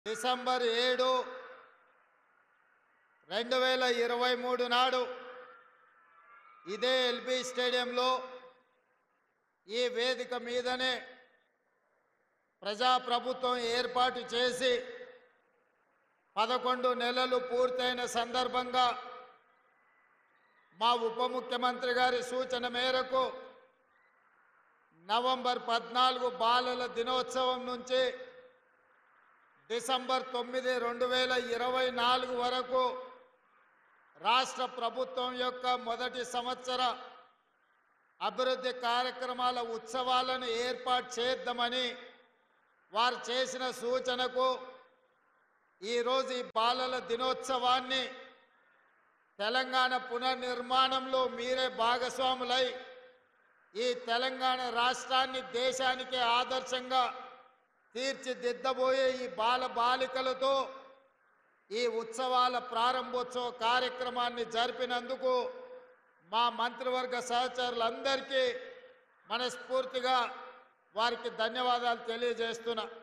December ఏడు రెండు వేల ఇరవై మూడు నాడు ఇదే ఎల్బీ స్టేడియంలో ఈ వేదిక మీదనే ప్రజాప్రభుత్వం ఏర్పాటు చేసి పదకొండు నెలలు పూర్తయిన సందర్భంగా మా ఉప ముఖ్యమంత్రి గారి సూచన మేరకు నవంబర్ పద్నాలుగు బాలల దినోత్సవం నుంచి డిసెంబర్ తొమ్మిది రెండు వేల ఇరవై నాలుగు వరకు రాష్ట్ర ప్రభుత్వం యొక్క మొదటి సంవత్సర అభివృద్ధి కార్యక్రమాల ఉత్సవాలను ఏర్పాటు చేద్దామని వారు చేసిన సూచనకు ఈరోజు ఈ బాలల దినోత్సవాన్ని తెలంగాణ పునర్నిర్మాణంలో మీరే భాగస్వాములై ఈ తెలంగాణ రాష్ట్రాన్ని దేశానికి ఆదర్శంగా తీర్చిదిద్దబోయే ఈ బాల బాలికలతో ఈ ఉత్సవాల ప్రారంభోత్సవ కార్యక్రమాన్ని జరిపినందుకు మా మంత్రివర్గ సహచరులందరికీ మనస్ఫూర్తిగా వారికి ధన్యవాదాలు తెలియజేస్తున్నా